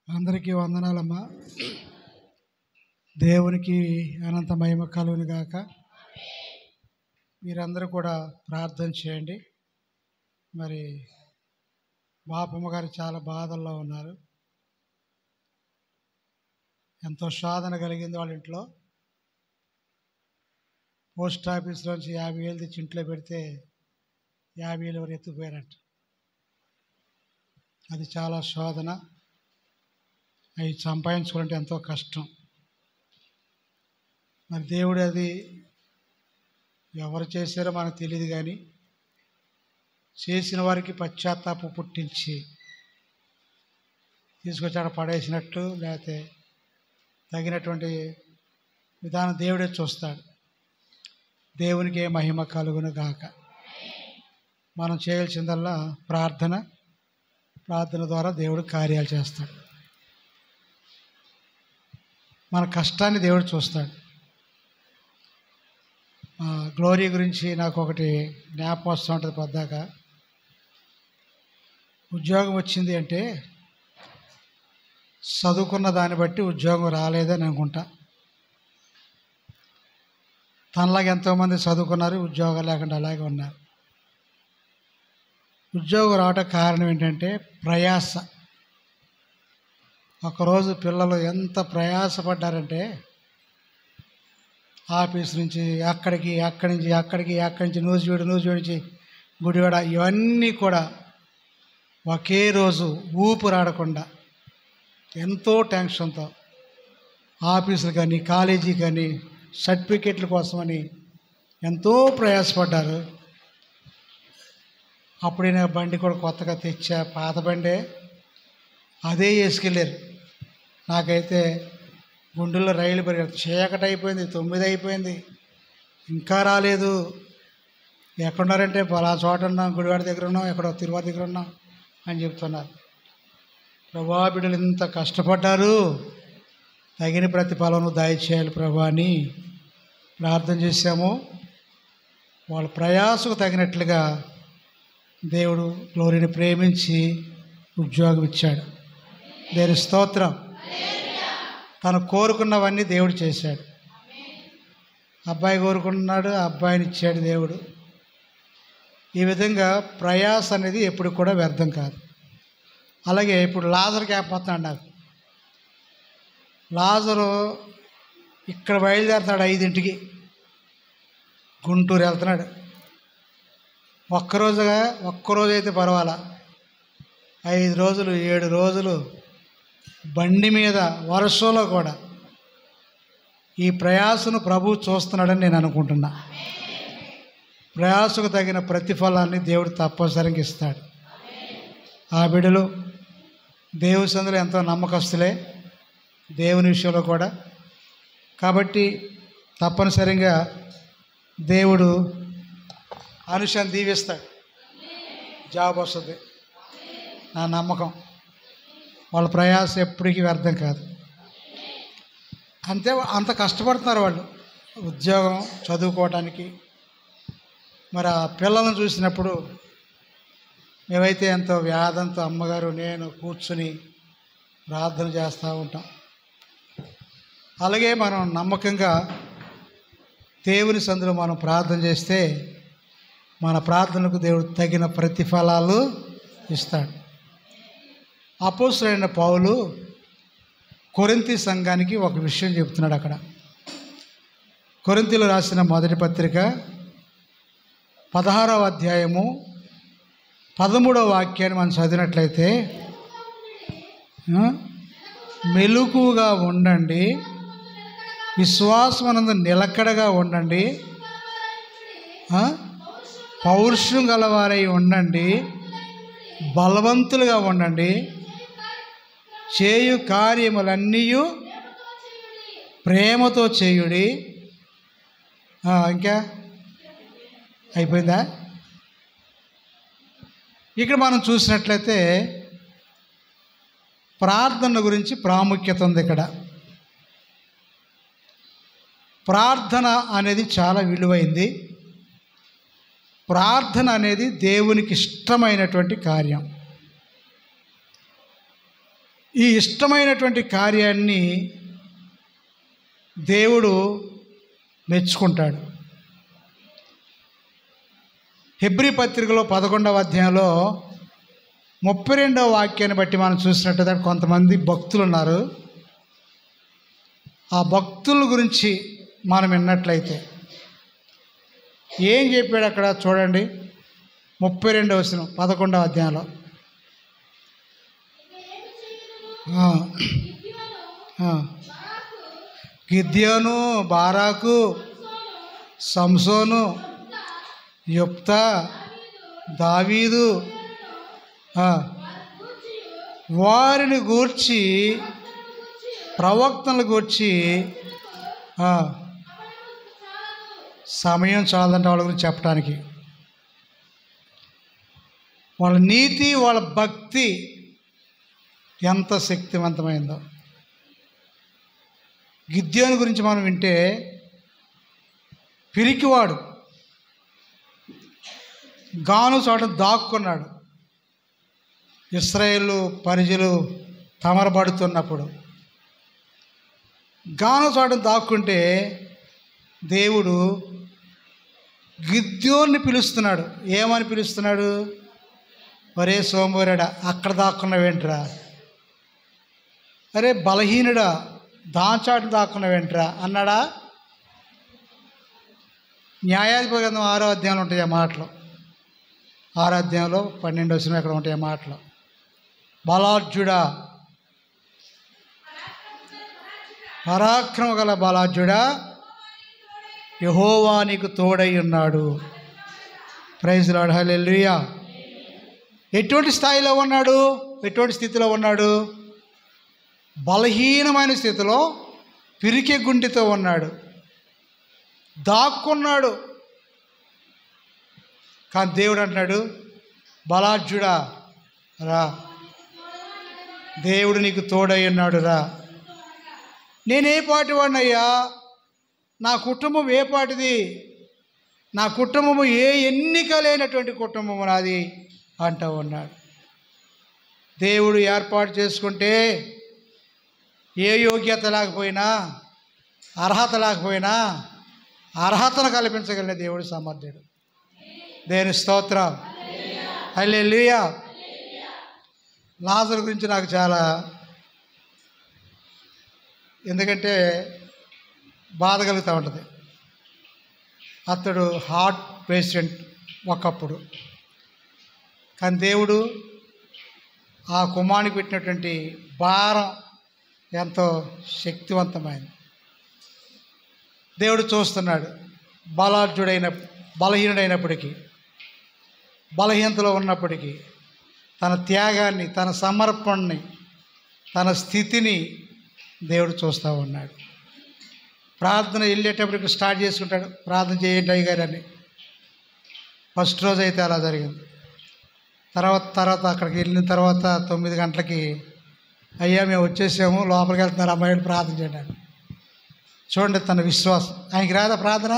అందరికీ వందనాలమ్మా దేవునికి అనంత మహిమ కలుగును గాక మీరందరూ కూడా ప్రార్థన చేయండి మరి బాపమ్మ గారు చాలా బాధల్లో ఉన్నారు ఎంతో శోధన కలిగింది వాళ్ళ ఇంట్లో పోస్ట్ ఆఫీస్లోంచి యాభై వేలు తెచ్చి ఇంట్లో పెడితే యాభై వేలు ఎవరు ఎత్తుకుపోయారంట అది చాలా శోధన అవి సంపాదించుకోవాలంటే ఎంతో కష్టం మరి దేవుడు అది ఎవరు చేశారో మనకు తెలియదు కానీ చేసిన వారికి పశ్చాత్తాపం పుట్టించి తీసుకొచ్చి అక్కడ పడేసినట్టు లేకపోతే తగినటువంటి విధానం దేవుడే చూస్తాడు దేవునికి ఏ మహిమ కలుగును గాక మనం చేయాల్సిందల్లా ప్రార్థన ప్రార్థన ద్వారా దేవుడు కార్యాలు చేస్తాడు మన కష్టాన్ని దేవుడు చూస్తాడు ఆ, గ్లోరీ గురించి నాకు ఒకటి జ్ఞాపకం వస్తూ ఉంటుంది పొద్దాక ఉద్యోగం వచ్చింది అంటే చదువుకున్న దాన్ని బట్టి ఉద్యోగం రాలేదని అనుకుంటా తనలాగా ఎంతోమంది చదువుకున్నారు ఉద్యోగం లేకుండా అలాగే ఉన్నారు ఉద్యోగం రావటం కారణం ఏంటంటే ప్రయాస ఒకరోజు పిల్లలు ఎంత ప్రయాసపడ్డారంటే ఆఫీస్ నుంచి అక్కడికి అక్కడి నుంచి అక్కడికి అక్కడి నుంచి నూజివీడు నూజివీడు నుంచి గుడివాడ ఇవన్నీ కూడా ఒకే రోజు ఊపిరాడకుండా ఎంతో టెన్షన్తో ఆఫీసులు కానీ కాలేజీ కానీ సర్టిఫికెట్ల కోసమని ఎంతో ప్రయాసపడ్డారు అప్పుడే నా బండి కూడా కొత్తగా తెచ్చా పాత బండే అదే వేసుకెళ్ళారు నాకైతే గుండెల్లో రైలు పరిగెత్త చీకటి అయిపోయింది తొమ్మిది అయిపోయింది ఇంకా రాలేదు ఎక్కడున్నారంటే పలా చోట ఉన్నాం గుడివాడ దగ్గర ఉన్నాం ఎక్కడో తిరుపతి దగ్గర ఉన్నాం అని చెప్తున్నారు ప్రభా బిడ్డలు ఇంత కష్టపడ్డారు తగిన ప్రతిఫలం దయచేయాలి ప్రభా అని ప్రార్థన చేశాము వాళ్ళ ప్రయాసకు తగినట్లుగా దేవుడు గ్లోరీని ప్రేమించి ఉద్యోగం ఇచ్చాడు దేని స్తోత్రం తను కోరుకున్నవన్నీ దేవుడు చేశాడు అబ్బాయి కోరుకున్నాడు ఆ అబ్బాయిని ఇచ్చాడు దేవుడు ఈ విధంగా ప్రయాస అనేది ఎప్పుడు కూడా వ్యర్థం కాదు అలాగే ఇప్పుడు లాజర్ క్యాంప్ వస్తున్నాడు నాకు లాజరు ఇక్కడ బయలుదేరుతున్నాడు ఐదింటికి గుంటూరు వెళ్తున్నాడు ఒక్కరోజుగా ఒక్కరోజు అయితే పర్వాలా ఐదు రోజులు ఏడు రోజులు బండి మీద వర్షంలో కూడా ఈ ప్రయాసను ప్రభు చూస్తున్నాడని నేను అనుకుంటున్నా ప్రయాసకు తగిన ప్రతిఫలాన్ని దేవుడు తప్పనిసరిగా ఇస్తాడు ఆ బిడ్డలు దేవుని సందులో ఎంతో నమ్మకస్తులే దేవుని విషయంలో కూడా కాబట్టి తప్పనిసరిగా దేవుడు అనుషాన్ని దీవిస్తాడు జాబ్ వస్తుంది నా నమ్మకం వాళ్ళ ప్రయాస ఎప్పటికీ వ్యర్థం కాదు అంతే అంత కష్టపడుతున్నారు వాళ్ళు ఉద్యోగం చదువుకోవడానికి మరి ఆ పిల్లలను చూసినప్పుడు మేమైతే ఎంతో వ్యాధంతో అమ్మగారు నేను కూర్చుని ప్రార్థన చేస్తూ ఉంటాం అలాగే మనం నమ్మకంగా దేవుని సందులో మనం ప్రార్థన చేస్తే మన ప్రార్థనకు దేవుడు తగిన ప్రతిఫలాలు ఇస్తాడు అపోసులైన పౌలు కొరింతి సంఘానికి ఒక విషయం చెప్తున్నాడు అక్కడ కొరింతిలో రాసిన మొదటి పత్రిక పదహారవ అధ్యాయము పదమూడవ వాక్యాన్ని మనం చదివినట్లయితే ఆ, మెలకుగా ఉండండి విశ్వాసమనందు నిలకడగా ఉండండి ఆ, పౌరుషం గలవారై ఉండండి బలవంతులుగా ఉండండి చేయు కార్యములన్నీ ప్రేమతో చేయుడి ఆ, ఇంకా అయిపోయిందా ఇక్కడ మనం చూసినట్లయితే ప్రార్థన గురించి ప్రాముఖ్యత ఉంది ఇక్కడ ప్రార్థన అనేది చాలా విలువైంది ప్రార్థన అనేది దేవునికి ఇష్టమైనటువంటి కార్యం ఈ ఇష్టమైనటువంటి కార్యాన్ని దేవుడు మెచ్చుకుంటాడు హెబ్రి పత్రికలో పదకొండవ అధ్యాయంలో ముప్పై రెండవ వాక్యాన్ని బట్టి మనం చూసినట్టయితే కొంతమంది భక్తులు ఉన్నారు ఆ భక్తుల గురించి మనం విన్నట్లయితే ఏం చెప్పాడు అక్కడ చూడండి ముప్పై రెండవ వచనం పదకొండవ అధ్యాయంలో ఆ, ఆ. గిద్యోను బారాకు సంసోను యుప్త దావీదు ఆ, వారిని గూర్చి ప్రవక్తలను గూర్చి ఆ, సమయం చాలదంటే వాళ్ళ గురించి చెప్పడానికి వాళ్ళ నీతి వాళ్ళ భక్తి ఎంత శక్తివంతమైందో గిద్యోని గురించి మనం వింటే పిరికివాడు గాను చోట దాక్కున్నాడు ఇస్రాయేల్ పరిజలు తమరబడుతున్నప్పుడు గాను చోట దాక్కుంటే దేవుడు గిద్యోన్ని పిలుస్తున్నాడు ఏమని పిలుస్తున్నాడు ఒరే సోమవారాడా అక్కడ దాక్కున్నావేంట్రా అరే బలహీనుడా దాచాటు దాక్కున్నావేంట్రా అన్నాడా న్యాయాధిపతి గ్రంథం ఆరో అధ్యాయంలో ఉంటాయి ఆ మాటలు ఆరో అధ్యాయంలో పన్నెండు వచ్చిన అక్కడ ఉంటాయి ఆ మాటలు బలార్జుడా పరాక్రమ గల బలార్జుడా యహోవా నీకు తోడై ఉన్నాడు ప్రైజ్ లాడ్ హల్లెలూయా ఎటువంటి స్థాయిలో ఉన్నాడు ఎటువంటి స్థితిలో ఉన్నాడు బలహీనమైన స్థితిలో పిరికె గుంటితో ఉన్నాడు దాక్కున్నాడు కానీ దేవుడు అంటున్నాడు బలార్జుడా రా దేవుడు నీకు తోడై ఉన్నాడు రా నేనే పాటి వాడినయ్యా నా కుటుంబం ఏ పాటిది నా కుటుంబము ఏ ఎన్నిక లేనటువంటి కుటుంబము నాది అంటూ ఉన్నాడు దేవుడు ఏర్పాటు చేసుకుంటే ఏ యోగ్యత లేకపోయినా అర్హత లేకపోయినా అర్హతను కల్పించగలిగిన దేవుడు సమర్థుడు దేని స్తోత్రం హల్లెలూయా లాజర్ గురించి నాకు చాలా ఎందుకంటే బాధ కలుగుతూ ఉంటుంది అతడు హార్ట్ పేషెంట్ ఒకప్పుడు కానీ దేవుడు ఆ కుమారునికి పెట్టినటువంటి భారం ఎంతో శక్తివంతమైనది దేవుడు చూస్తున్నాడు బలాఢ్యుడైన బలహీనుడైనప్పటికీ బలహీనతలో ఉన్నప్పటికీ తన త్యాగాన్ని తన సమర్పణని తన స్థితిని దేవుడు చూస్తూ ఉన్నాడు ప్రార్థన వెళ్ళేటప్పటికి స్టార్ట్ చేసుకుంటాడు ప్రార్థన చేయండి అయ్యగారు అని ఫస్ట్ రోజు అయితే అలా జరిగింది తర్వాత తర్వాత అక్కడికి వెళ్ళిన తర్వాత తొమ్మిది గంటలకి అయ్యా మేము వచ్చేసాము లోపలికి వెళ్తున్నారు అమ్మాయిని ప్రార్థన చేయడానికి చూడండి తన విశ్వాసం ఆయనకి రాదా ప్రార్థన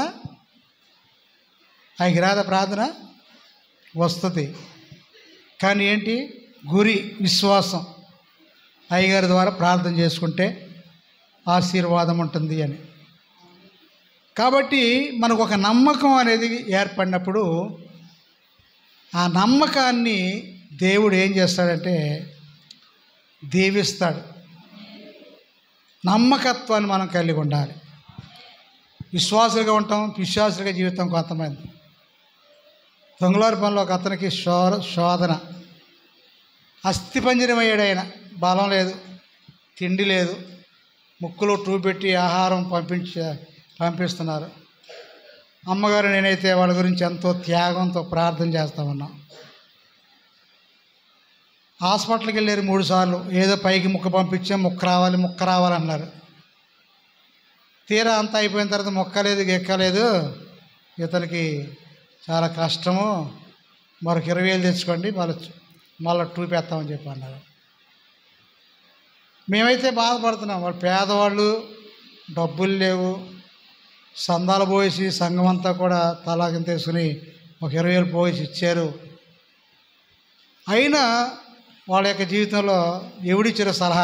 ఆయనకి రాదా ప్రార్థన వస్తుంది కానీ ఏంటి గురి విశ్వాసం అయ్యగారి ద్వారా ప్రార్థన చేసుకుంటే ఆశీర్వాదం ఉంటుంది అని కాబట్టి మనకు ఒక నమ్మకం అనేది ఏర్పడినప్పుడు ఆ నమ్మకాన్ని దేవుడు ఏం చేస్తాడంటే దీవిస్తాడు నమ్మకత్వాన్ని మనం కలిగి ఉండాలి విశ్వాసులుగా ఉంటాం విశ్వాసులుగా జీవితం కొంతమంది దొంగలారి పనిలో ఒక అతనికి శో శోధన అస్థిపంజరమయ్యాడు ఆయన బలం లేదు తిండి లేదు ముక్కులో టూ పెట్టి ఆహారం పంపించ పంపిస్తున్నారు అమ్మగారు నేనైతే వాళ్ళ గురించి ఎంతో త్యాగంతో ప్రార్థన చేస్తా ఉన్నాం హాస్పిటల్కి వెళ్ళారు మూడు సార్లు ఏదో పైకి ముక్క పంపించాం ముక్క రావాలి ముక్క రావాలన్నారు తీరా అంతా అయిపోయిన తర్వాత మొక్కలేదు గెక్కలేదు ఇతనికి చాలా కష్టము మరొక ఇరవై వేలు తెచ్చుకోండి మళ్ళీ మళ్ళీ టూపేస్తామని చెప్పి అన్నారు మేమైతే బాధపడుతున్నాం వాళ్ళు పేదవాళ్ళు డబ్బులు లేవు సందాలు పోసి సంఘం అంతా కూడా తలాకింత తీసుకుని ఒక ఇరవై వేలు పోసి ఇచ్చారు అయినా వాళ్ళ యొక్క జీవితంలో ఎవడిచ్చిన సలహా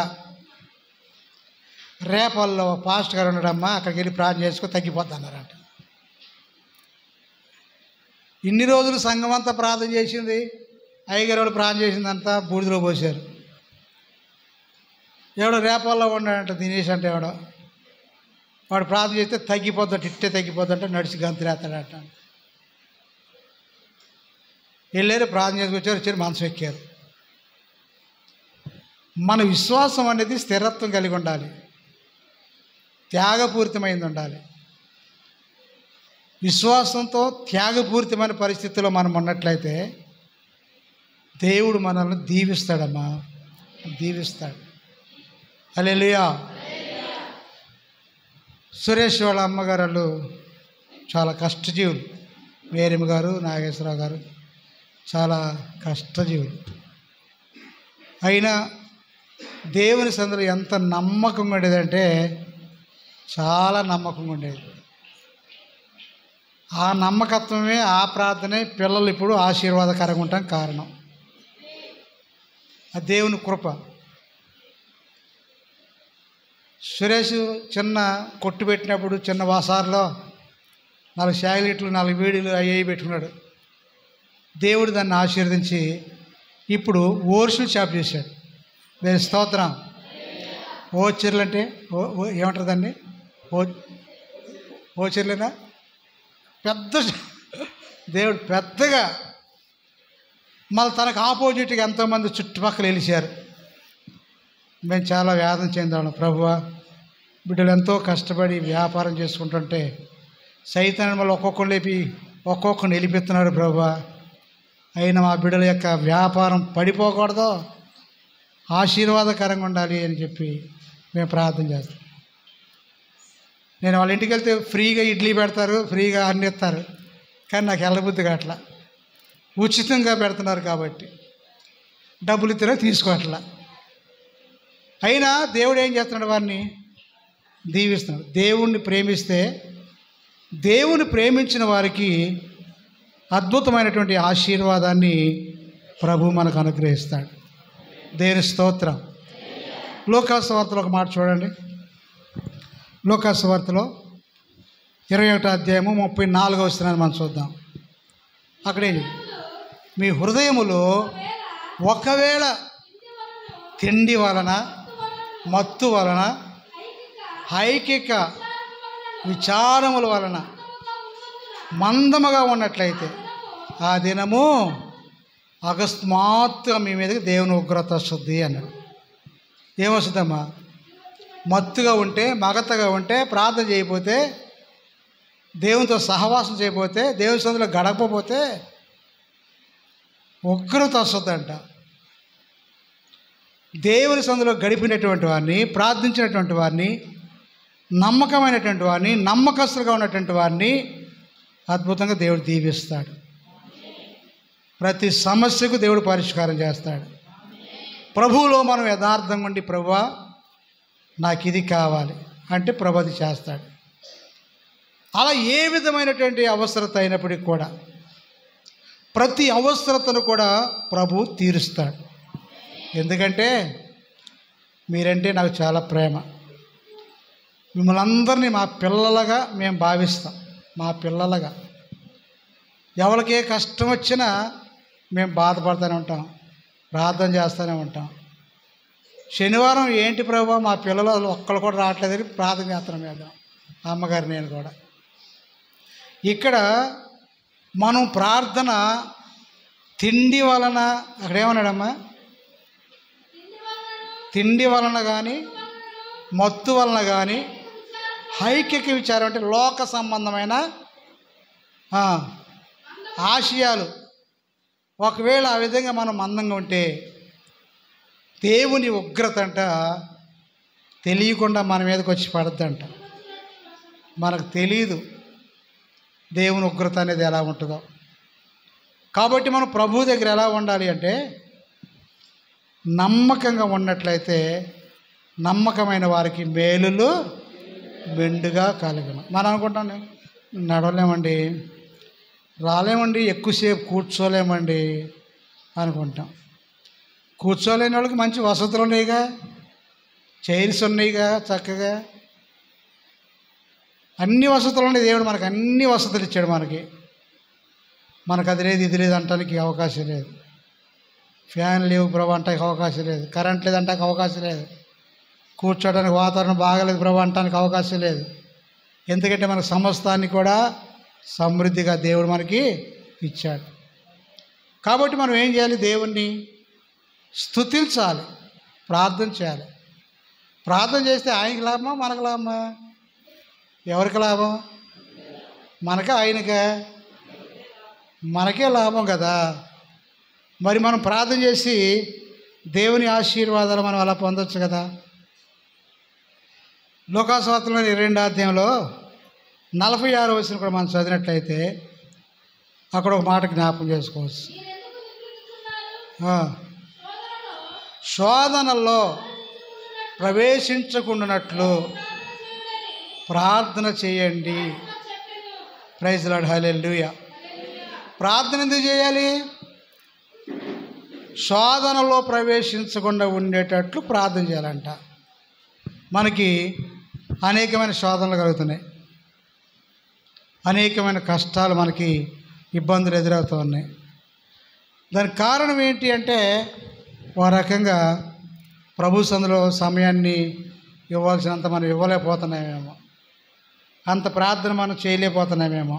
రేపల్లో పాస్ట్ గారు ఉన్నాడమ్మా అక్కడికి వెళ్ళి ప్రార్థన చేసుకో తగ్గిపోద్ది అన్నారంట ఇన్ని రోజులు సంఘం అంతా ప్రార్థన చేసింది అయ్యగారు వాళ్ళు ప్రార్థన చేసిందంతా బూడిదలో పోసారు ఎవడో రేపల్లో ఉన్నాడంట దినేష్ అంటే ఎవడో వాడు ప్రార్థన చేస్తే తగ్గిపోద్దంట ఇట్టే తగ్గిపోద్దంట నడిచి గంతులేస్తాడట వెళ్ళారు ప్రార్థన చేసుకొచ్చారు వచ్చారు మనసు ఎక్కారు మన విశ్వాసం అనేది స్థిరత్వం కలిగి ఉండాలి త్యాగపూరితమైంది ఉండాలి విశ్వాసంతో త్యాగపూరితమైన పరిస్థితిలో మనం ఉన్నట్లయితే దేవుడు మనల్ని దీవిస్తాడమ్మా దీవిస్తాడు అలెలుయా సురేష్ వాళ్ళ అమ్మగారు వాళ్ళు చాలా కష్టజీవులు మేరిమ గారు నాగేశ్వరరావు గారు చాలా కష్టజీవులు అయినా దేవుని సందులో ఎంత నమ్మకంగా ఉండేదంటే చాలా నమ్మకంగా ఉండేది ఆ నమ్మకత్వమే ఆ ప్రార్థనే పిల్లలు ఇప్పుడు ఆశీర్వాదకరంగా ఉండటం కారణం ఆ దేవుని కృప సురేష్ చిన్న కొట్టు పెట్టినప్పుడు చిన్న వాసారులో నాలుగు శాగిలిట్లు నాలుగు వీడిలు అయ్యి పెట్టుకున్నాడు దేవుడు దాన్ని ఆశీర్వదించి ఇప్పుడు ఓర్సులు షాప్ చేశాడు నేను స్తోత్రం ఓచర్లు అంటే ఓ ఓ- ఏమంటారు దాన్ని ఓ ఓచర్లేనా పెద్ద ష- దేవుడు పెద్దగా మళ్ళీ తనకు ఆపోజిట్గా ఎంతోమంది చుట్టుపక్కల వెలిశారు మేము చాలా వేదన చెందాము ప్రభువ బిడ్డలు ఎంతో కష్టపడి వ్యాపారం చేసుకుంటుంటే సైతాన్ని మళ్ళీ ఒక్కొక్కరు లేపి ఒక్కొక్కరిని వెళ్ళిపెత్తున్నాడు ప్రభువ అయినా మా బిడ్డల యొక్క వ్యాపారం పడిపోకూడదు ఆశీర్వాదకరంగా ఉండాలి అని చెప్పి మేము ప్రార్థన చేస్తాం నేను వాళ్ళ ఇంటికి వెళ్తే ఫ్రీగా ఇడ్లీ పెడతారు ఫ్రీగా అన్ని ఇస్తారు కానీ నాకు వెళ్ళబుద్ధి కావట్లా ఉచితంగా పెడుతున్నారు కాబట్టి డబ్బులు ఇద్దరే తీసుకోవట్లా అయినా దేవుడు ఏం చేస్తున్నాడు వారిని దీవిస్తున్నాడు దేవుణ్ణి ప్రేమిస్తే దేవుని ప్రేమించిన వారికి అద్భుతమైనటువంటి ఆశీర్వాదాన్ని ప్రభు మనకు అనుగ్రహిస్తాడు దేవుని స్తోత్రం లోకాసు వార్తలో ఒక మాట చూడండి లోకాసు వార్తలో ఇరవై ఒకటో అధ్యాయము ముప్పై నాలుగో వస్తున్నాను మనం చూద్దాం అక్కడే మీ హృదయములో ఒకవేళ తిండి వలన మత్తు వలన ఐకిక విచారముల వలన మందముగా ఉన్నట్లయితే ఆ దినము అకస్మాత్తుగా మీ మీదకి దేవుని ఉగ్రత వస్తుంది అన్నాడు ఏమొస్తుందమ్మా మత్తుగా ఉంటే మగతగా ఉంటే ప్రార్థన చేయకపోతే దేవునితో సహవాసం చేయకపోతే దేవుని సందులో గడపకపోతే ఉగ్రత వస్తుందంట దేవుని సందులో గడిపినటువంటి వారిని ప్రార్థించినటువంటి వారిని నమ్మకమైనటువంటి వారిని నమ్మకస్తులుగా ఉన్నటువంటి వారిని అద్భుతంగా దేవుడు దీవిస్తాడు ప్రతి సమస్యకు దేవుడు పరిష్కారం చేస్తాడు ప్రభువులో మనం యథార్థంగా ఉండి ప్రభువా నాకు ఇది కావాలి అంటే ప్రభు అది చేస్తాడు అలా ఏ విధమైనటువంటి అవసరత అయినప్పటికీ కూడా ప్రతి అవసరతను కూడా ప్రభు తీరుస్తాడు ఎందుకంటే మీరంటే నాకు చాలా ప్రేమ మిమ్మల్ని అందరినీ మా పిల్లలుగా మేము భావిస్తాం మా పిల్లలుగా ఎవరికే కష్టం వచ్చినా మేము బాధపడుతూనే ఉంటాం ప్రార్థన చేస్తూనే ఉంటాం శనివారం ఏంటి ప్రభు మా పిల్లలు అసలు ఒక్కరు కూడా రావట్లేదని ప్రార్థన చేస్తున్నాం మేము అమ్మగారు నేను కూడా ఇక్కడ మనం ప్రార్థన తిండి వలన అక్కడ ఏమన్నాడమ్మా తిండి వలన కానీ మత్తు వలన కానీ హైకిక విచారం అంటే లోక సంబంధమైన ఆ, ఆశయాలు ఒకవేళ ఆ విధంగా మనం మందంగా ఉంటే దేవుని ఉగ్రత అంట తెలియకుండా మన మీదకి వచ్చి పడద్దంట మనకు తెలియదు దేవుని ఉగ్రత అనేది ఎలా ఉంటుందో కాబట్టి మనం ప్రభు దగ్గర ఎలా ఉండాలి అంటే నమ్మకంగా ఉన్నట్లయితే నమ్మకమైన వారికి మేలులు మెండుగా కలగను మనం అనుకుంటాం నడవలేమండి రాలేమండి ఎక్కువసేపు కూర్చోలేమండి అనుకుంటాం కూర్చోలేని వాళ్ళకి మంచి వసతులు ఉన్నాయిగా చైర్స్ ఉన్నాయిగా చక్కగా అన్ని వసతులు ఉన్నాయి దేవుడు మనకు అన్ని వసతులు ఇచ్చాడు మనకి మనకు అది లేదు ఇది లేదు అంటానికి అవకాశం లేదు ఫ్యాన్ లేవు ప్రభు అంటానికి అవకాశం లేదు కరెంట్ లేదు అంటానికి అవకాశం లేదు కూర్చోడానికి వాతావరణం బాగలేదు ప్రభు అంటానికి అవకాశం లేదు ఎందుకంటే మన సమస్తాన్ని కూడా సమృద్ధిగా దేవుడు మనకి ఇచ్చాడు కాబట్టి మనం ఏం చేయాలి దేవుణ్ణి స్తుతించాలి ప్రార్థన చేయాలి ప్రార్థన చేస్తే ఆయనకి లాభమా మనకు లాభమా ఎవరికి లాభం మనకా ఆయనకా మనకే లాభం కదా మరి మనం ప్రార్థన చేసి దేవుని ఆశీర్వాదాలు మనం అలా పొందొచ్చు కదా లోకాస్వాతంలోని రెండో అధ్యాయంలో నలభై ఆరు వచ్చిన కూడా మనం చదివినట్లయితే అక్కడ ఒక మాట జ్ఞాపకం చేసుకోవచ్చు ఆ. శోధనల్లో ప్రవేశించకుండానట్లు ప్రార్థన చేయండి ప్రైజ్ లాడ్ హల్లెలూయా ప్రార్థన ఎందుకు చేయాలి శోధనలో ప్రవేశించకుండా ఉండేటట్లు ప్రార్థన చేయాలంట మనకి అనేకమైన శోధనలు కలుగుతున్నాయి అనేకమైన కష్టాలు మనకి ఇబ్బందులు ఎదురవుతూ ఉన్నాయి దానికి కారణం ఏంటి అంటే ఓ రకంగా ప్రభు సందులో సమయాన్ని ఇవ్వాల్సినంత మనం ఇవ్వలేకపోతున్నామేమో అంత ప్రార్థన మనం చేయలేకపోతున్నామేమో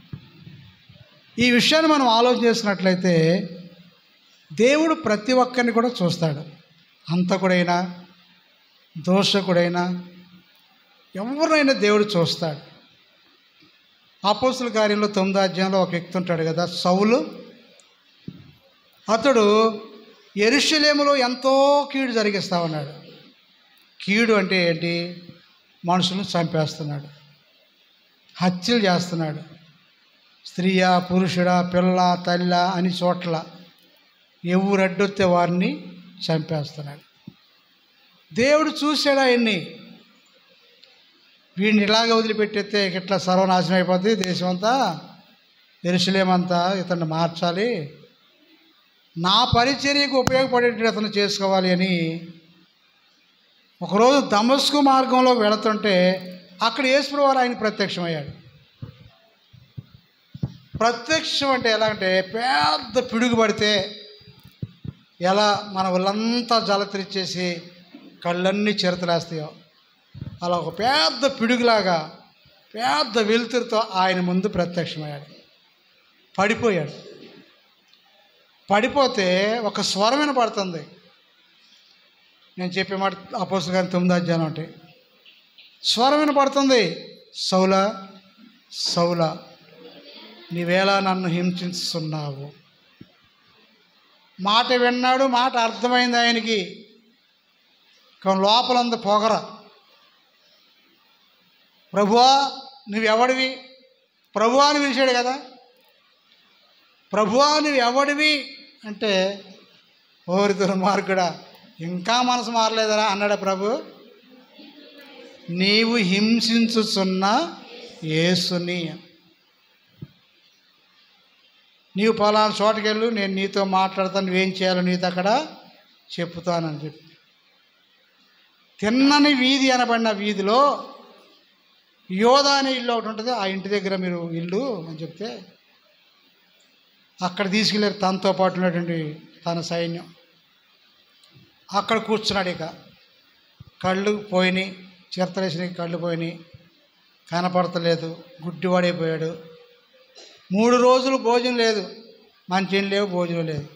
ఈ విషయాన్ని మనం ఆలోచన చేసినట్లయితే దేవుడు ప్రతి ఒక్కరిని కూడా చూస్తాడు హంతకుడైనా దోషకుడైనా ఎవరినైనా దేవుడు చూస్తాడు అపోస్తుల కార్యంలో తొమ్మిదో అధ్యాయంలో ఒక వ్యక్తి ఉంటాడు కదా సౌలు అతడు ఎరుషలేములో ఎంతో కీడు జరిగిస్తా ఉన్నాడు కీడు అంటే ఏంటి మనుషులను చంపేస్తున్నాడు హత్యలు చేస్తున్నాడు స్త్రీయా పురుషుడా పిల్ల తల్ల అని చోట్ల ఎవరు అడ్డొస్తే వారిని చంపేస్తున్నాడు దేవుడు చూశాడు ఆయన్ని వీడిని ఇలాగ వదిలిపెట్టేస్తే ఇట్లా సర్వనాశనం అయిపోద్ది దేశం అంతా ఎరుసలేమంతా ఇతన్ని మార్చాలి నా పరిచర్యకు ఉపయోగపడేటట్టు అతను చేసుకోవాలి అని ఒకరోజు దమస్కు మార్గంలో వెళుతుంటే అక్కడ యేసుప్రవారు ఆయన ప్రత్యక్షమయ్యాడు ప్రత్యక్షం అంటే ఎలా అంటే పెద్ద పిడుగు పడితే ఎలా మన వాళ్ళంతా జలతరిచేసి కళ్ళన్నీ చిరతలేస్తాయో అలా ఒక పెద్ద పిడుగులాగా పెద్ద వెలుతురుతో ఆయన ముందు ప్రత్యక్షమయ్యాడు పడిపోయాడు పడిపోతే ఒక స్వరం వినపడుతుంది నేను చెప్పే మాట అపోసు గారి తొమ్మిది అధ్యాయం అంటే స్వరం వినపడుతుంది సౌల సౌల నీవేళ నన్ను హింసిస్తున్నావు మాట విన్నాడు మాట అర్థమైంది ఆయనకి కానీ లోపలంది పొగర ప్రభువా నువ్వెవడివి ప్రభువా అని పిలిచాడు కదా ప్రభువా నువ్వు ఎవడివి అంటే ఓరి దుర్మార్గుడా ఇంకా మనసు మారలేదరా అన్నాడా ప్రభు నీవు హింసించుచున్న యేసుని నీవు పలానా చోటకెళ్ళు నేను నీతో మాట్లాడతాను నువ్వేం చేయాలో నీతో అక్కడ చెప్తానని చెప్పి తిన్నని వీధి అనబడిన వీధిలో యోధ అనే ఇల్లు ఒకటి ఉంటుంది ఆ ఇంటి దగ్గర మీరు ఇల్లు అని చెప్తే అక్కడ తీసుకెళ్ళారు తనతో పాటు ఉన్నటువంటి తన సైన్యం అక్కడ కూర్చున్నాడు ఇక కళ్ళు పోయినాయి చిరతలేసినాయి కళ్ళు పోయినాయి కనపడతలేదు గుడ్డివాడైపోయాడు మూడు రోజులు భోజనం లేదు మంచినీళ్ళు లేవు భోజనం లేదు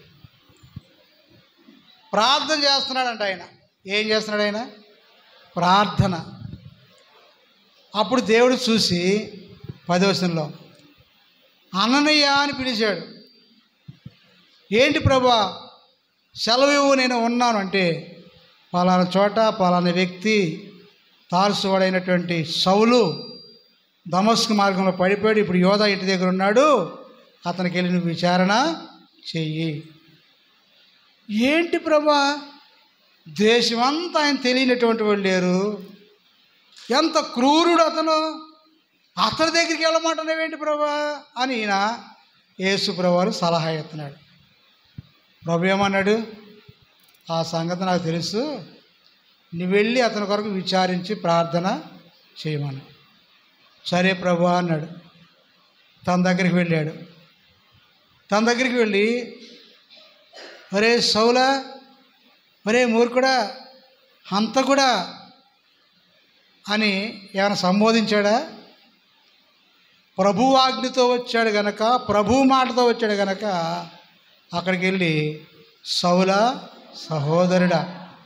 ప్రార్థన చేస్తున్నాడంట ఆయన ఏం చేస్తున్నాడు ఆయన ప్రార్థన అప్పుడు దేవుడు చూసి పదవసంలో అననయ్య అని పిలిచాడు ఏంటి ప్రభా సెలవు ఇవ్వు నేను ఉన్నాను అంటే పలానా చోట పలానా వ్యక్తి తారసువాడైనటువంటి సౌలు దమస్కు మార్గంలో పడిపోయాడు ఇప్పుడు యోధా ఇంటి దగ్గర ఉన్నాడు అతనికి వెళ్ళి నువ్వు విచారణ చెయ్యి ఏంటి ప్రభా దేశమంతా ఆయన తెలియనటువంటి వాళ్ళు లేరు ఎంత క్రూరుడు అతను అతని దగ్గరికి వెళ్ళమంటున్నావేంటి ప్రభా అని ఈయన యేసు ప్రభువారు సలహా ఎత్తున్నాడు ప్రభు ఏమన్నాడు ఆ సంగతి నాకు తెలుసు నువ్వు వెళ్ళి అతని కొరకు విచారించి ప్రార్థన చేయమని సరే ప్రభు అన్నాడు తన దగ్గరికి వెళ్ళాడు తన దగ్గరికి వెళ్ళి ఒరే సౌలా ఒరే మూర్ఖుడా హంతకుడా అని ఏమైనా సంబోధించాడా ప్రభు ఆజ్ఞతో వచ్చాడు గనక ప్రభు మాటతో వచ్చాడు గనక అక్కడికి వెళ్ళి సౌల సహోదరుడా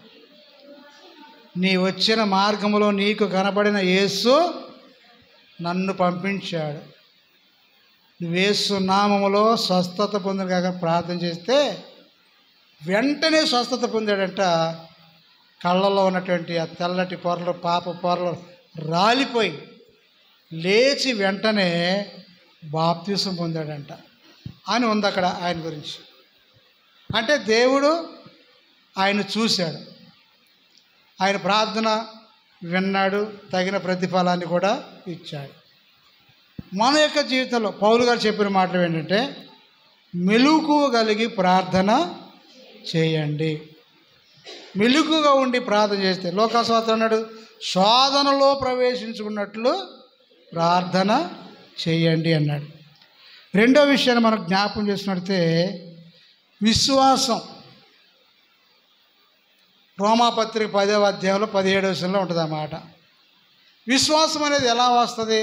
నీ వచ్చిన మార్గంలో నీకు కనబడిన యేసు నన్ను పంపించాడు నువ్వేసు నామములో స్వస్థత పొందిన కాక ప్రార్థన చేస్తే వెంటనే స్వస్థత పొందాడంట కళ్ళల్లో ఉన్నటువంటి ఆ తెల్లటి పొరలు పాప పొరలు రాలిపోయి లేచి వెంటనే బాప్తీసం పొందాడంట అని ఉంది అక్కడ ఆయన గురించి అంటే దేవుడు ఆయన చూశాడు ఆయన ప్రార్థన విన్నాడు తగిన ప్రతిఫలాన్ని కూడా ఇచ్చాడు మన యొక్క జీవితంలో పౌలు గారు చెప్పిన మాటలు ఏంటంటే మెలుకు కలిగి ప్రార్థన చేయండి మెలుకుగా ఉండి ప్రార్థన చేస్తే లోకాస్వాత అన్నాడు శోధనలో ప్రవేశించుకున్నట్లు ప్రార్థన చేయండి అన్నాడు రెండో విషయాన్ని మనం జ్ఞాపకం చేసినట్టే విశ్వాసం రోమాపత్రిక పదవ అధ్యాయంలో పదిహేడవ విషయంలో ఉంటుంది అన్నమాట విశ్వాసం అనేది ఎలా వస్తుంది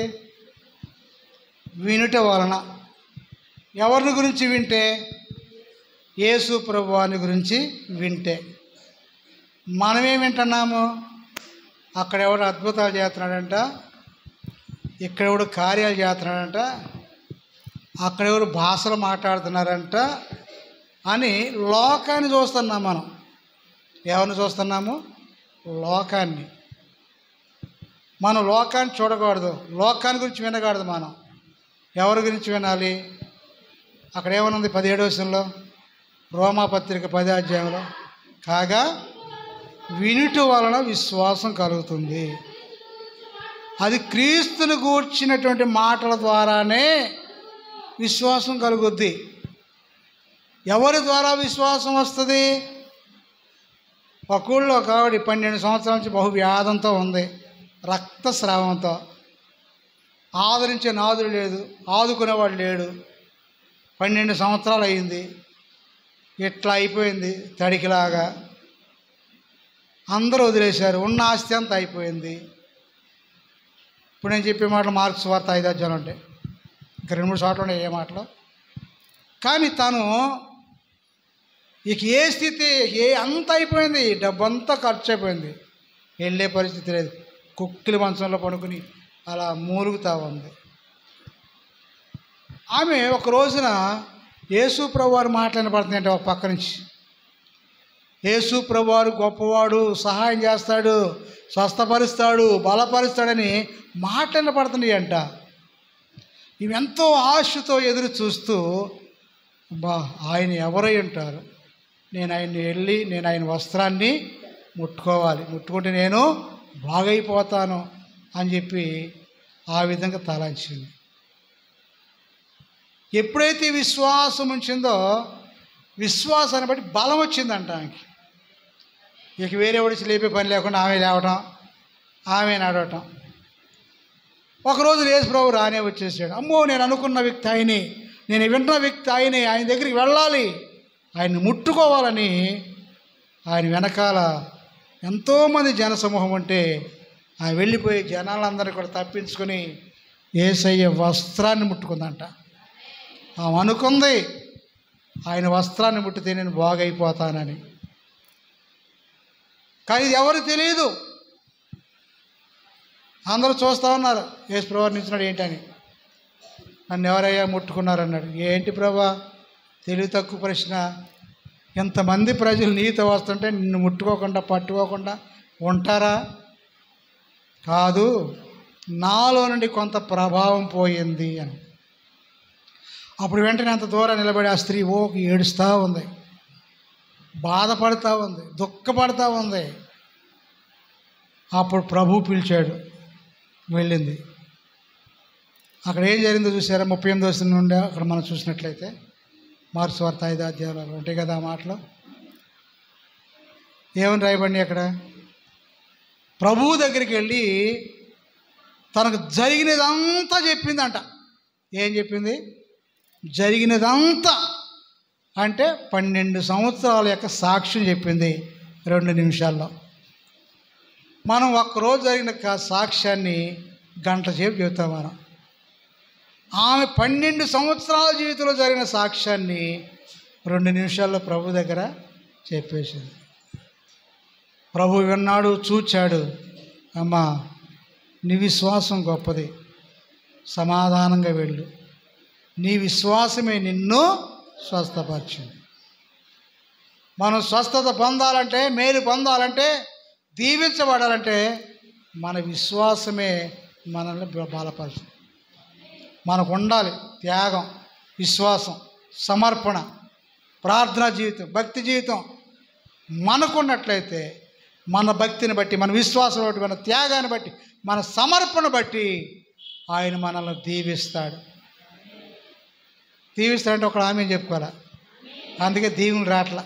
వినుట వలన ఎవరిని గురించి వింటే యేసు ప్రభువాని గురించి వింటే మనమేం వింటున్నాము అక్కడ ఎవడు అద్భుతాలు చేస్తున్నాడంట ఇక్కడ ఎవడు కార్యాలు చేస్తున్నాడంట అక్కడ ఎవరు భాషలు మాట్లాడుతున్నారంట అని లోకాన్ని చూస్తున్నాం మనం ఎవరిని చూస్తున్నాము లోకాన్ని మనం లోకాన్ని చూడకూడదు లోకాన్ని గురించి వినకూడదు మనం ఎవరి గురించి వినాలి అక్కడ ఏమనుంది పదిహేడు విషయంలో రోమాపత్రిక పది అధ్యాయంలో కాగా వినుట వలన విశ్వాసం కలుగుతుంది అది క్రీస్తుని కూర్చినటువంటి మాటల ద్వారానే విశ్వాసం కలుగుద్ది ఎవరి ద్వారా విశ్వాసం వస్తుంది ఒక ఊళ్ళో ఒక ఆవిడ పన్నెండు సంవత్సరాల నుంచి బహు వ్యాధంతో ఉంది రక్తస్రావంతో ఆదరించే నాదుడు లేదు ఆదుకునేవాడు లేడు పన్నెండు సంవత్సరాలు అయింది ఇట్లా అయిపోయింది తడికిలాగా అందరూ వదిలేశారు ఉన్న ఆస్తి అంతా అయిపోయింది ఇప్పుడు నేను చెప్పే మాటలు మార్క్స్ వార్త ఐదు అధ్యాయులు ఉంటాయి ఇంకా రెండు మూడు చోట్ల ఉన్నాయి ఏ మాటలు కానీ తను ఇక ఏ స్థితి ఏ అంత అయిపోయింది డబ్బంతా ఖర్చు అయిపోయింది వెళ్ళే పరిస్థితి లేదు కుక్కిలి మంచంలో పడుకుని అలా మూలుగుతా ఉంది ఆమె ఒక రోజున యేసు ప్రభువారు మాట్లాడబడుతుంది అంటే ఒక పక్క నుంచి యేసు ప్రభువారు గొప్పవాడు సహాయం చేస్తాడు స్వస్థపరుస్తాడు బలపరుస్తాడని మాట్లాడబడుతున్నాయి అంట ఇవి ఎంతో ఆశతో ఎదురు చూస్తూ బా ఆయన ఎవరై ఉంటారు నేను ఆయన్ని వెళ్ళి నేను ఆయన వస్త్రాన్ని ముట్టుకోవాలి ముట్టుకుంటే నేను బాగైపోతాను అని చెప్పి ఆ విధంగా తలంచింది ఎప్పుడైతే విశ్వాసం ఉంచిందో విశ్వాసాన్ని బట్టి బలం వచ్చిందంట ఆమెకి ఇక వేరే ఒడిచి లేపే పని లేకుండా ఆమె లేవటం ఆమె నడవటం ఒకరోజు యేసు ప్రభు రానే వచ్చేసాడు అమ్మో నేను అనుకున్న వ్యక్తి ఆయనే నేను వింటున్న వ్యక్తి ఆయనే ఆయన దగ్గరికి వెళ్ళాలి ఆయన్ని ముట్టుకోవాలని ఆయన వెనకాల ఎంతోమంది జనసమూహం ఉంటే ఆయన వెళ్ళిపోయి జనాలందరినీ కూడా తప్పించుకొని ఏసయ్య వస్త్రాన్ని ముట్టుకుందంట ఆమె అనుకుంది ఆయన వస్త్రాన్ని ముట్టితే నేను బాగైపోతానని కానీ ఇది ఎవరికి తెలియదు అందరూ చూస్తూ ఉన్నారు యేసు ప్రభు నించున్నాడు ఏంటని నన్ను ఎవరయ్యా ముట్టుకున్నారన్నాడు ఏంటి ప్రభా తెలివి తక్కువ ప్రశ్న ఇంతమంది ప్రజలు నీతో వస్తుంటే నిన్ను ముట్టుకోకుండా పట్టుకోకుండా ఉంటారా కాదు నాలో నుండి కొంత ప్రభావం పోయింది అని అప్పుడు వెంటనే అంత దూరం నిలబడి ఆ స్త్రీ ఓ ఏడుస్తూ ఉంది బాధపడుతూ ఉంది దుఃఖపడుతూ ఉంది అప్పుడు ప్రభు పిలిచాడు వెళ్ళింది అక్కడ ఏం జరిగిందో చూసారా ముప్పై ఎనిమిది వచ్చిన నుండి అక్కడ మనం చూసినట్లయితే మార్క్స్ వార్త ఐదు అధ్యాయాలు ఉంటాయి కదా ఆ మాటలు ఏమని రాయబడి అక్కడ ప్రభువు దగ్గరికి వెళ్ళి తనకు జరిగినదంతా చెప్పిందంట ఏం చెప్పింది జరిగినదంతా అంటే పన్నెండు సంవత్సరాల యొక్క సాక్ష్యం చెప్పింది రెండు నిమిషాల్లో మనం ఒక్కరోజు జరిగిన కా- సాక్ష్యాన్ని గంట సేపు చెబుతాం మనం ఆమె పన్నెండు సంవత్సరాల జీవితంలో జరిగిన సాక్ష్యాన్ని రెండు నిమిషాల్లో ప్రభు దగ్గర చెప్పేసింది ప్రభు విన్నాడు చూచాడు అమ్మా నీ విశ్వాసం గొప్పది సమాధానంగా వెళ్ళు నీ విశ్వాసమే నిన్ను స్వస్థపరిచింది మనం స్వస్థత పొందాలంటే మేలు పొందాలంటే దీవించబడాలంటే మన విశ్వాసమే మనల్ని బ- బలపరుస్తుంది మనకు ఉండాలి త్యాగం విశ్వాసం సమర్పణ ప్రార్థనా జీవితం భక్తి జీవితం మనకున్నట్లయితే మన భక్తిని బట్టి మన విశ్వాసం బట్టి మన త్యాగాన్ని బట్టి మన సమర్పణ బట్టి ఆయన మనల్ని దీవిస్తాడు దీవిస్తాడంటే ఒక ఆమె చెప్పుకోవాలా అందుకే దీవులు రాట్లా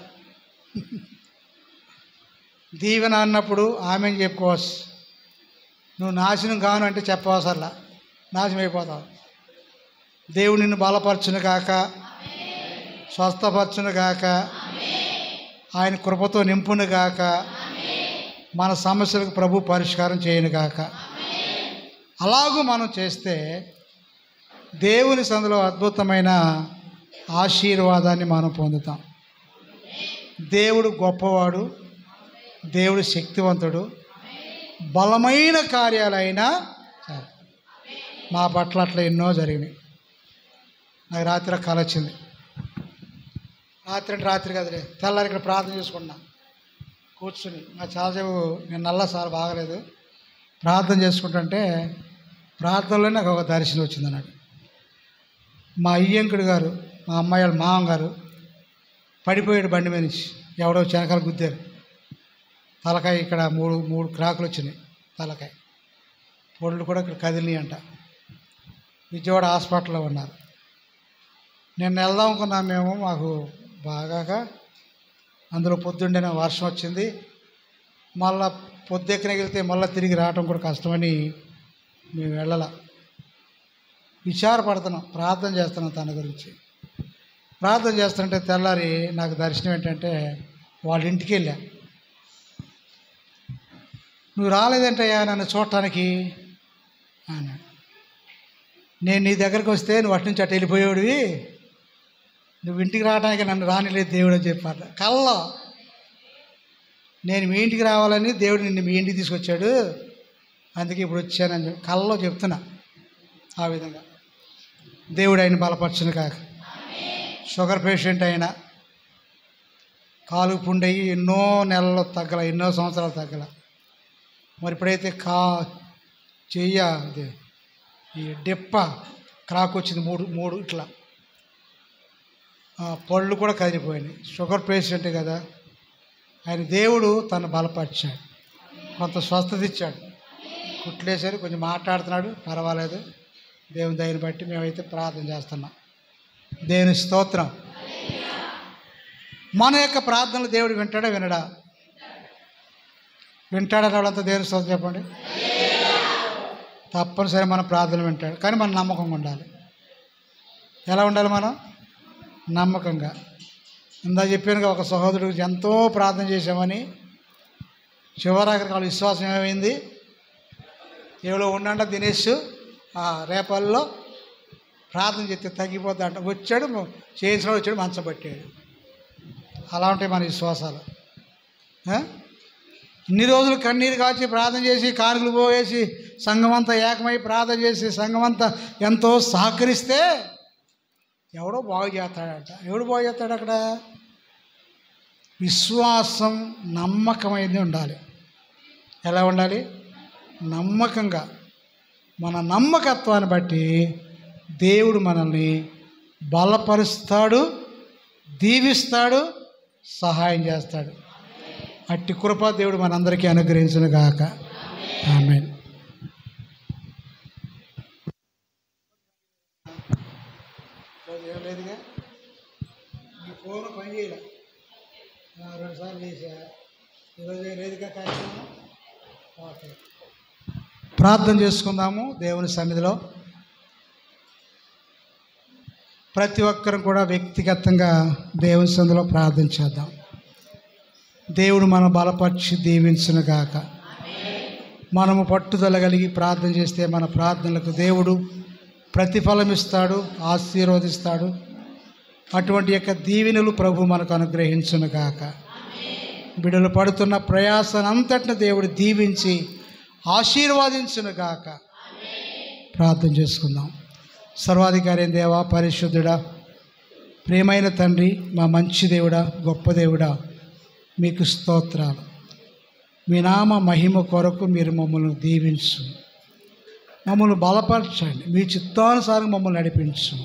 దీవెన అన్నప్పుడు ఆమె చెప్పుకోవచ్చు నువ్వు నాశనం కాను అంటే చెప్పవసరలా నాశనం అయిపోతావు దేవుడు నిన్ను బలపరచును కాక స్వస్థపరచును గాక ఆయన కృపతో నింపును గాక మన సమస్యలకు ప్రభు పరిష్కారం చేయను గాక అలాగూ మనం చేస్తే దేవుని సందులో అద్భుతమైన ఆశీర్వాదాన్ని మనం పొందుతాం దేవుడు గొప్పవాడు దేవుడు శక్తివంతుడు బలమైన కార్యాలైనా చాలు. మా పట్ల అట్లా ఎన్నో జరిగినాయి నాకు రాత్రి కళ వచ్చింది రాత్రి అంటే రాత్రి కదలే తెల్లారి ఇక్కడ ప్రార్థన చేసుకున్నా కూర్చుని నాకు చాలాసేపు నేను నల్ల సార్ బాగలేదు ప్రార్థన చేసుకుంటుంటే ప్రార్థనలో నాకు ఒక దర్శనం వచ్చింది అన్నాడు మా అయ్యంకుడు గారు మా అమ్మాయి వాళ్ళ మామ గారు పడిపోయాడు బండి మీద నుంచి ఎవడో చెనకాలు గుద్దారు తలకాయ ఇక్కడ మూడు మూడు క్రాకులు వచ్చినాయి తలకాయ పొళ్ళు కూడా ఇక్కడ కదిలినాయి అంట విజయవాడ హాస్పిటల్లో ఉన్నారు నేను వెళ్దాం అనుకున్నాం మేము మాకు బాగా అందులో పొద్దుండిన వర్షం వచ్చింది మళ్ళా పొద్దెక్కన వెళ్తే మళ్ళీ తిరిగి రావటం కూడా కష్టమని మేము వెళ్ళాల విచారపడుతున్నాం ప్రార్థన చేస్తున్నాం తన గురించి ప్రార్థన చేస్తుంటే తెల్లారి నాకు దర్శనం ఏంటంటే వాళ్ళ ఇంటికి వెళ్ళా నువ్వు రాలేదంటయ్యా నన్ను చూడటానికి అన్నాడు నేను నీ దగ్గరకు వస్తే నువ్వు అటు నుంచి అటు వెళ్ళిపోయేవాడివి నువ్వు ఇంటికి రావడానికి నన్ను రానిలేదు దేవుడు అని చెప్పాడు కల్లో నేను మీ ఇంటికి రావాలని దేవుడు నిన్ను మీ ఇంటికి తీసుకొచ్చాడు అందుకే ఇప్పుడు వచ్చానని చెప్పి కల్లో చెప్తున్నా ఆ విధంగా దేవుడు ఆయన బలపరచును కాక షుగర్ పేషెంట్ అయినా కాలు పుండయి ఎన్నో నెలలు తగ్గల ఎన్నో సంవత్సరాలు తగ్గల మరి ఇప్పుడైతే కా చెయ్య అదే ఈ డెప్ప క్రాక్ వచ్చింది మూడు మూడు ఇట్లా ఆ, పళ్ళు కూడా కదిలిపోయినాయి షుగర్ పేషెంట్ కదా ఆయన దేవుడు తను బలపరిచాడు కొంత స్వస్థత ఇచ్చాడు కుట్లేసారు కొంచెం మాట్లాడుతున్నాడు పర్వాలేదు దేవుని దయని బట్టి మేమైతే ప్రార్థన చేస్తున్నాం దేవుని స్తోత్రం మన యొక్క ప్రార్థనలు దేవుడు వింటాడా వినడా వింటాడని వాళ్ళంతా దేవుని స్తోత్రం చెప్పండి తప్పనిసరి మన ప్రార్థన వింటాడు కానీ మన నమ్మకంగా ఉండాలి ఎలా ఉండాలి మనం నమ్మకంగా ఇందా చెప్పానుగా ఒక సహోదరుడికి ఎంతో ప్రార్థన చేశామని చివరాఖరికి వాళ్ళ విశ్వాసం ఏమైంది ఎవడో ఉండంట దినేష్ ఆ రేపల్లో ప్రార్థన చేస్తే తగ్గిపోద్దంట వచ్చాడు చేసిన వచ్చాడు మంచం పట్టాడు అలా ఉంటాయి మన విశ్వాసాలు ఆ? ఇన్ని రోజులు కన్నీరు కాచి ప్రార్థన చేసి కానుకలు పోవేసి సంఘమంతా ఏకమై ప్రార్థన చేసి సంఘమంతా ఎంతో సహకరిస్తే ఎవడో బాగు చేస్తాడంట ఎవడు బాగు చేస్తాడు అక్కడ విశ్వాసం నమ్మకమైనది ఉండాలి ఎలా ఉండాలి నమ్మకంగా మన నమ్మకత్వాన్ని బట్టి దేవుడు మనల్ని బలపరుస్తాడు దీవిస్తాడు సహాయం చేస్తాడు అట్టి కృప దేవుడు మనందరికీ అనుగ్రహించును గాక ఆమె ఏం లేదుగా ఈ ఫోన్ పని చేయలే రెండు సార్లు చేసా ఈరోజు లేదుగా కార్యక్రమం ఓకే ప్రార్థన చేసుకుందాము దేవుని సన్నిధిలో ప్రతి ఒక్కరం కూడా వ్యక్తిగతంగా దేవుని సన్నిధిలో ప్రార్థన చేద్దాం దేవుడు మన బలపరిచి దీవించును గాక మనము పట్టుదల కలిగి ప్రార్థన చేస్తే మన ప్రార్థనలకు దేవుడు ప్రతిఫలం ఇస్తాడు ఆశీర్వదిస్తాడు అటువంటి యొక్క దీవెనలు ప్రభు మనకు అనుగ్రహించును గాక బిడలు పడుతున్న ప్రయాసనంతటిని దేవుడు దీవించి ఆశీర్వాదించును గాక ప్రార్థన చేసుకుందాం సర్వాధికారి దేవా పరిశుద్ధుడా ప్రియమైన తండ్రి మా మంచి దేవుడా గొప్ప దేవుడా మీకు స్తోత్రాలు మీ నామ మహిమ కొరకు మీరు మమ్మల్ని దీవించు మమ్మల్ని బలపరచండి మీ చిత్తానుసారం మమ్మల్ని నడిపించు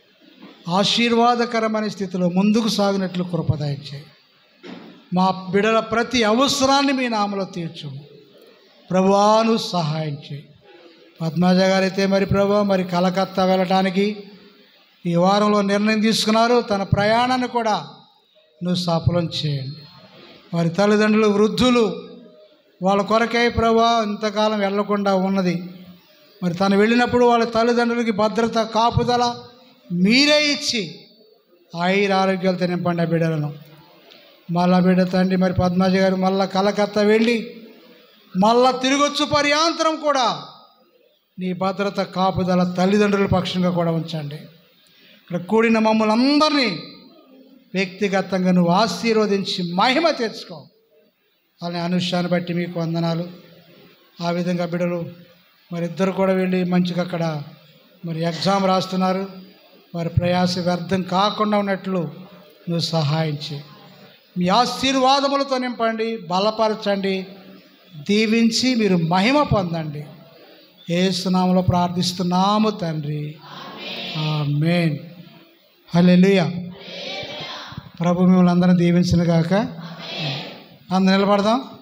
ఆశీర్వాదకరమైన స్థితిలో ముందుకు సాగినట్లు కృపదయచేయి మా బిడల ప్రతి అవసరాన్ని మీ నామలో తీర్చు ప్రభువాను సహాయం చేయి పద్మజ గారైతే మరి ప్రభు మరి కలకత్తా వెళ్ళటానికి ఈ వారంలో నిర్ణయం తీసుకున్నారు తన ప్రయాణాన్ని కూడా నువ్వు సఫలం చేయండి వారి తల్లిదండ్రులు వృద్ధులు వాళ్ళ కొరకై ప్రభా ఇంతకాలం వెళ్లకుండా ఉన్నది మరి తను వెళ్ళినప్పుడు వాళ్ళ తల్లిదండ్రులకి భద్రత కాపుదల మీరే ఇచ్చి ఆయుర ఆరోగ్యాలతో నింపండి ఆ బిడ్డలను మళ్ళా బిడ్డ తండ్రి మరి పద్మాజ గారు మళ్ళా కలకత్తా వెళ్ళి మళ్ళా తిరిగొచ్చు పర్యాంతరం కూడా నీ భద్రత కాపుదల తల్లిదండ్రుల పక్షంగా కూడా ఉంచండి ఇక్కడ కూడిన మమ్మల్ని అందరినీ వ్యక్తిగతంగా నువ్వు ఆశీర్వదించి మహిమ తెచ్చుకో అనే అనుష్యాన్ని బట్టి మీకు వందనాలు ఆ విధంగా బిడ్డలు మరి ఇద్దరు కూడా వెళ్ళి మంచిగా అక్కడ మరి ఎగ్జామ్ రాస్తున్నారు వారి ప్రయాస వ్యర్థం కాకుండా ఉన్నట్లు నువ్వు సహాయం చేయి మీ ఆశీర్వాదములతో నింపండి బలపరచండి దీవించి మీరు మహిమ పొందండి ఏసునామలో ప్రార్థిస్తున్నాము తండ్రి ఆమేన్ హల్లెలూయా ప్రభు మిమ్మల్ని అందరం దీవించిన గాక అందరు నిలబడదాం